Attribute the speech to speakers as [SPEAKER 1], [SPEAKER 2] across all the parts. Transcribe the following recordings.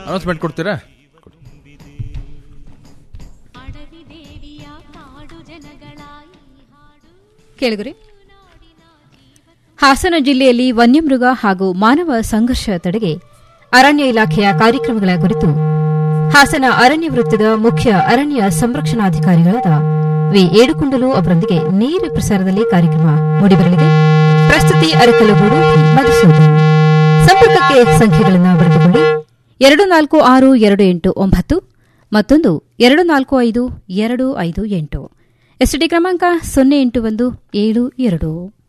[SPEAKER 1] Announcement ಕೊಡ್ತೀರಾ
[SPEAKER 2] ಅಡವಿ ದೇವಿಯ ಕಾಡು ಜನಗಳಾಯಿ ಹಾಡು
[SPEAKER 3] ಕೇಳಿಗುರಿ ಹಾಸನ ಜಿಲ್ಲೆಯಲ್ಲಿ ವನ್ಯಮೃಗ ಹಾಗೂ ಮಾನವ ಸಂಘರ್ಷ ತಡೆಗೆ ಅರಣ್ಯ ಇಲಾಖೆಯ ಕಾರ್ಯಕ್ರಮಗಳ ಕುರಿತು ಹಾಸನ ಅರಣ್ಯ ವೃತ್ತದ ಮುಖ್ಯ ಅರಣ್ಯ ಸಂರಕ್ಷಣಾಧಿಕಾರಿಗಳಾದ ವಿ ಏಡುಕುಂಡಲು ಅವರೊಂದಿಗೆ ನೇರ ಪ್ರಸಾರದಲ್ಲಿ ಕಾರ್ಯಕ್ರಮ ಮೂಡಿಬರಲಿದೆ ಪ್ರಸ್ತುತಿ ಅರಕಲಗೂಡು ವಿ. ಮಧುಸೂದನ್ ಸಂಪರ್ಕಕ್ಕೆ ಸಂಖ್ಯೆಗಳನ್ನು ಬರೆದುಕೊಳ್ಳಿ ಎರಡು ನಾಲ್ಕು ಆರು ಎರಡು ಎಂಟು ಒಂಬತ್ತು ಮತ್ತೊಂದು ಎರಡು ನಾಲ್ಕು ಐದು ಎರಡು ಐದು ಎಂಟು ಎಸ್ಟಿಡಿ ಕ್ರಮಾಂಕ ಸೊನ್ನೆ ಎಂಟು ಒಂದು ಏಳು ಎರಡು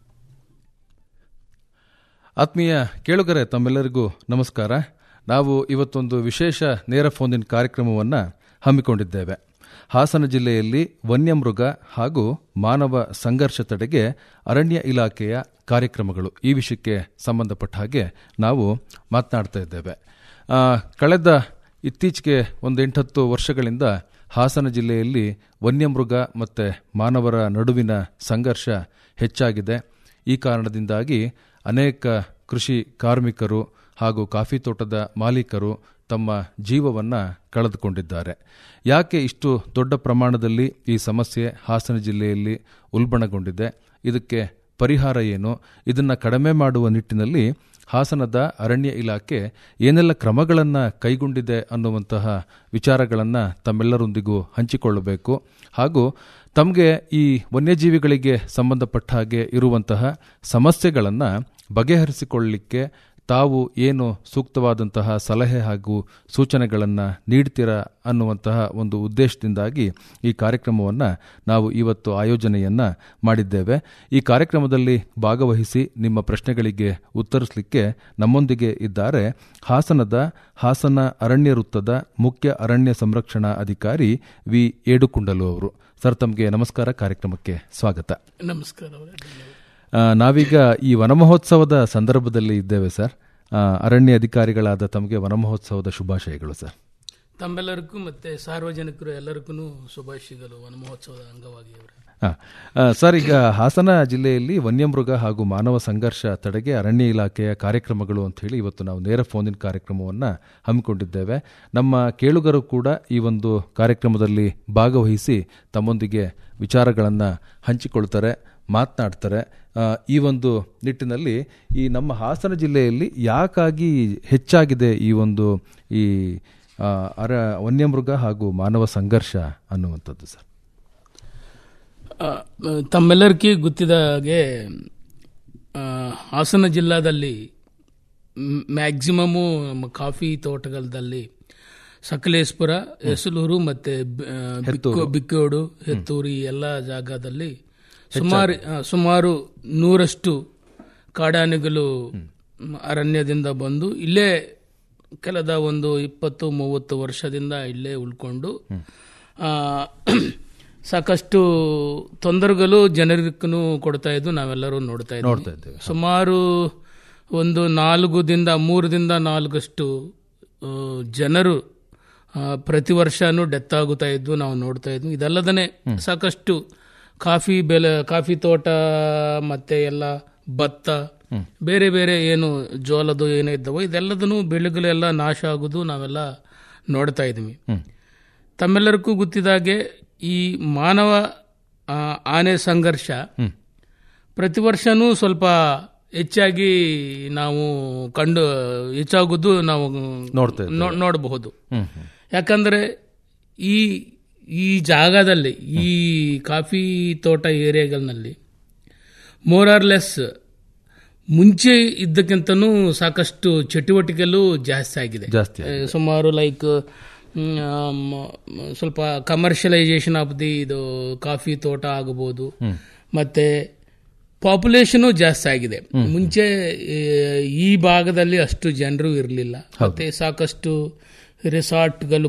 [SPEAKER 1] ಆತ್ಮೀಯ ಕೇಳುಗರೆ ತಮ್ಮೆಲ್ಲರಿಗೂ ನಮಸ್ಕಾರ ನಾವು ಇವತ್ತೊಂದು ವಿಶೇಷ ನೇರ ಫೋನಿನ ಕಾರ್ಯಕ್ರಮವನ್ನು ಹಮ್ಮಿಕೊಂಡಿದ್ದೇವೆ ಹಾಸನ ಜಿಲ್ಲೆಯಲ್ಲಿ ವನ್ಯಮೃಗ ಹಾಗೂ ಮಾನವ ಸಂಘರ್ಷ ತಡೆಗೆ ಅರಣ್ಯ ಇಲಾಖೆಯ ಕಾರ್ಯಕ್ರಮಗಳು ಈ ವಿಷಯಕ್ಕೆ ಸಂಬಂಧಪಟ್ಟ ಹಾಗೆ ನಾವು ಮಾತನಾಡ್ತಾ ಇದ್ದೇವೆ ಆ, ಕಳೆದ ಇತ್ತೀಚೆಗೆ ಒಂದು ಎಂಟತ್ತು ವರ್ಷಗಳಿಂದ ಹಾಸನ ಜಿಲ್ಲೆಯಲ್ಲಿ ವನ್ಯಮೃಗ ಮತ್ತು ಮಾನವರ ನಡುವಿನ ಸಂಘರ್ಷ ಹೆಚ್ಚಾಗಿದೆ ಈ ಕಾರಣದಿಂದಾಗಿ ಅನೇಕ ಕೃಷಿ ಕಾರ್ಮಿಕರು ಹಾಗೂ ಕಾಫಿ ತೋಟದ ಮಾಲೀಕರು ತಮ್ಮ ಜೀವವನ್ನು ಕಳೆದುಕೊಂಡಿದ್ದಾರೆ ಯಾಕೆ ಇಷ್ಟು ದೊಡ್ಡ ಪ್ರಮಾಣದಲ್ಲಿ ಈ ಸಮಸ್ಯೆ ಹಾಸನ ಜಿಲ್ಲೆಯಲ್ಲಿ ಉಲ್ಬಣಗೊಂಡಿದೆ ಇದಕ್ಕೆ ಪರಿಹಾರ ಏನು ಇದನ್ನು ಕಡಿಮೆ ಮಾಡುವ ನಿಟ್ಟಿನಲ್ಲಿ ಹಾಸನದ ಅರಣ್ಯ ಇಲಾಖೆ ಏನೆಲ್ಲ ಕ್ರಮಗಳನ್ನು ಕೈಗೊಂಡಿದೆ ಅನ್ನುವಂತಹ ವಿಚಾರಗಳನ್ನು ತಮ್ಮೆಲ್ಲರೊಂದಿಗೂ ಹಂಚಿಕೊಳ್ಳಬೇಕು ಹಾಗೂ ತಮಗೆ ಈ ವನ್ಯಜೀವಿಗಳಿಗೆ ಸಂಬಂಧಪಟ್ಟ ಹಾಗೆ ಇರುವಂತಹ ಸಮಸ್ಯೆಗಳನ್ನು ಬಗೆಹರಿಸಿಕೊಳ್ಳಲಿಕ್ಕೆ ತಾವು ಏನು ಸೂಕ್ತವಾದಂತಹ ಸಲಹೆ ಹಾಗೂ ಸೂಚನೆಗಳನ್ನು ನೀಡ್ತೀರಾ ಅನ್ನುವಂತಹ ಒಂದು ಉದ್ದೇಶದಿಂದಾಗಿ ಈ ಕಾರ್ಯಕ್ರಮವನ್ನು ನಾವು ಇವತ್ತು ಆಯೋಜನೆಯನ್ನ ಮಾಡಿದ್ದೇವೆ ಈ ಕಾರ್ಯಕ್ರಮದಲ್ಲಿ ಭಾಗವಹಿಸಿ ನಿಮ್ಮ ಪ್ರಶ್ನೆಗಳಿಗೆ ಉತ್ತರಿಸಲಿಕ್ಕೆ ನಮ್ಮೊಂದಿಗೆ ಇದ್ದಾರೆ ಹಾಸನದ ಹಾಸನ ಅರಣ್ಯ ವೃತ್ತದ ಮುಖ್ಯ ಅರಣ್ಯ ಸಂರಕ್ಷಣಾ ಅಧಿಕಾರಿ ವಿ ಏಡುಕುಂಡಲು ಅವರು ಸರ್ ತಮಗೆ ನಮಸ್ಕಾರ ಕಾರ್ಯಕ್ರಮಕ್ಕೆ ಸ್ವಾಗತ
[SPEAKER 4] ನಮಸ್ಕಾರ ಅವರೇ.
[SPEAKER 1] ಆ, ನಾವೀಗ ಈ ವನಮಹೋತ್ಸವದ ಸಂದರ್ಭದಲ್ಲಿ ಇದ್ದೇವೆ ಸರ್ ಆ, ಅರಣ್ಯ ಅಧಿಕಾರಿಗಳಾದ ತಮಗೆ ವನಮಹೋತ್ಸವದ ಶುಭಾಶಯಗಳು ಸರ್
[SPEAKER 4] ತಮ್ಮೆಲ್ಲರಿಗೂ ಮತ್ತೆ ಸಾರ್ವಜನಿಕರು ಎಲ್ಲರಿಗೂ ಶುಭಾಶಯಗಳು ವನ ಮಹೋತ್ಸವದ ಅಂಗವಾಗಿ ಅವರೇ.
[SPEAKER 1] ಆ, ಆ, ಸರ್ ಈಗ ಹಾಸನ ಜಿಲ್ಲೆಯಲ್ಲಿ ವನ್ಯಮೃಗ ಹಾಗೂ ಮಾನವ ಸಂಘರ್ಷ ತಡೆಗೆ ಅರಣ್ಯ ಇಲಾಖೆಯ ಕಾರ್ಯಕ್ರಮಗಳು ಅಂತ ಹೇಳಿ ಇವತ್ತು ನಾವು ನೇರ ಫೋನಿನ ಕಾರ್ಯಕ್ರಮವನ್ನು ಹಮ್ಮಿಕೊಂಡಿದ್ದೇವೆ ನಮ್ಮ ಕೇಳುಗರು ಕೂಡ ಈ ಒಂದು ಕಾರ್ಯಕ್ರಮದಲ್ಲಿ ಭಾಗವಹಿಸಿ ತಮ್ಮೊಂದಿಗೆ ವಿಚಾರಗಳನ್ನು ಹಂಚಿಕೊಳ್ತಾರೆ ಮಾತನಾಡ್ತಾರೆ ಆ, ಈ ಒಂದು ನಿಟ್ಟಿನಲ್ಲಿ ಈ ನಮ್ಮ ಹಾಸನ ಜಿಲ್ಲೆಯಲ್ಲಿ ಯಾಕಾಗಿ ಹೆಚ್ಚಾಗಿದೆ ಈ ಒಂದು ಈ ಆ, ಅರ ವನ್ಯಮೃಗ ಹಾಗೂ ಮಾನವ ಸಂಘರ್ಷ ಅನ್ನುವಂಥದ್ದು ಸರ್
[SPEAKER 4] ಆ, ತಮ್ಮೆಲ್ಲರಿಗೂ ಗೊತ್ತಿದ ಹಾಗೆ ಆ, ಹಾಸನ ಜಿಲ್ಲಾದಲ್ಲಿ ಮ್ಯಾಕ್ಸಿಮಮು ನಮ್ಮ ಕಾಫಿ ತೋಟಗಳಲ್ಲಿ ಸಕಲೇಶ್ಪುರ ಹೆಸಲೂರು ಮತ್ತೆ ಬ- ಆ, ಬಿಕ್ಕೋ- ಬಿಕ್ಕೋಡು ಹೆತ್ತೂರು ಈ ಎಲ್ಲ ಜಾಗದಲ್ಲಿ ಸುಮಾರು ಆ, ಸುಮಾರು ನೂರಷ್ಟು ಕಾಡಾನೆಗಳು ಮ್, ಅರಣ್ಯದಿಂದ ಬಂದು ಇಲ್ಲೇ ಕೆಲದ ಒಂದು ಇಪ್ಪತ್ತು ಮೂವತ್ತು ವರ್ಷದಿಂದ ಇಲ್ಲೇ ಉಳ್ಕೊಂಡು ಆ, ಸಾಕಷ್ಟು ತೊಂದರೆಗಳು ಜನರಿಗೂ ಕೊಡ್ತಾ ಇದ್ದು ನಾವೆಲ್ಲರೂ ನೋಡ್ತಾ
[SPEAKER 1] ನೋಡ್ತಾ
[SPEAKER 4] ಇದ್ದೀವಿ
[SPEAKER 1] ಇದ್ದೇವೆ
[SPEAKER 4] ಸುಮಾರು ಒಂದು ನಾಲ್ಕುದಿಂದ ಮೂರರಿಂದ ನಾಲ್ಕಷ್ಟು ಆ, ಜನರು ಆ, ಪ್ರತಿ ವರ್ಷನೂ ಡೆತ್ ಆಗುತ್ತಾ ಇದ್ದು ನಾವು ನೋಡ್ತಾ ಇದ್ವಿ ಇದಲ್ಲದೇ ಸಾಕಷ್ಟು ಕಾಫಿ ಬೆಲೆ ಕಾಫಿ ತೋಟ ಮತ್ತೆ ಎಲ್ಲ ಭತ್ತ ಬೇರೆ ಬೇರೆ ಏನು ಜೋಳದು ಏನೋ ಇದ್ದವೋ ಇದೆಲ್ಲದನ್ನು ಬೆಳೆಗಳೆಲ್ಲ ನಾಶ ಆಗೋದು ನಾವೆಲ್ಲ ನೋಡ್ತಾ ಇದ್ವಿ ತಮ್ಮೆಲ್ಲರಿಗೂ ಗೊತ್ತಿದ್ದಾಗೆ ಈ ಮಾನವ ಆ, ಆನೆ ಸಂಘರ್ಷ ಪ್ರತಿ ವರ್ಷನೂ ಸ್ವಲ್ಪ ಹೆಚ್ಚಾಗಿ ನಾವು ಕಂಡು ಹೆಚ್ಚಾಗುವುದು ನಾವು
[SPEAKER 1] ನೋಡ್ತಾ
[SPEAKER 4] ನೋ- ನೋಡಬಹುದು ಯಾಕಂದ್ರೆ ಈ ಈ ಜಾಗದಲ್ಲಿ ಈ ಕಾಫಿ ತೋಟ ಏರಿಯಾಗಳಲ್ಲಿ ಮೋರ್ ಆರ್ ಲೆಸ್ ಮುಂಚೆ ಇದ್ದಕ್ಕಿಂತನೂ ಸಾಕಷ್ಟು ಚಟುವಟಿಕೆಗಳು ಜಾಸ್ತಿ ಆಗಿದೆ
[SPEAKER 1] ಜಾಸ್ತಿ
[SPEAKER 4] ಆ, ಸುಮಾರು ಲೈಕ್ ಸ್ವಲ್ಪ ಕಮರ್ಷಿಯಲೈಸೇಷನ್ ಆಫ್ ದಿ ಇದು ಕಾಫಿ ತೋಟ ಆಗಬಹುದು ಮತ್ತೆ ಪಾಪ್ಯುಲೇಷನ್ ಜಾಸ್ತಿ ಆಗಿದೆ ಮುಂಚೆ ಆ, ಈ ಭಾಗದಲ್ಲಿ ಅಷ್ಟು ಜನರು ಇರಲಿಲ್ಲ ಮತ್ತೆ ಸಾಕಷ್ಟು ರೆಸಾರ್ಟ್ಗಳು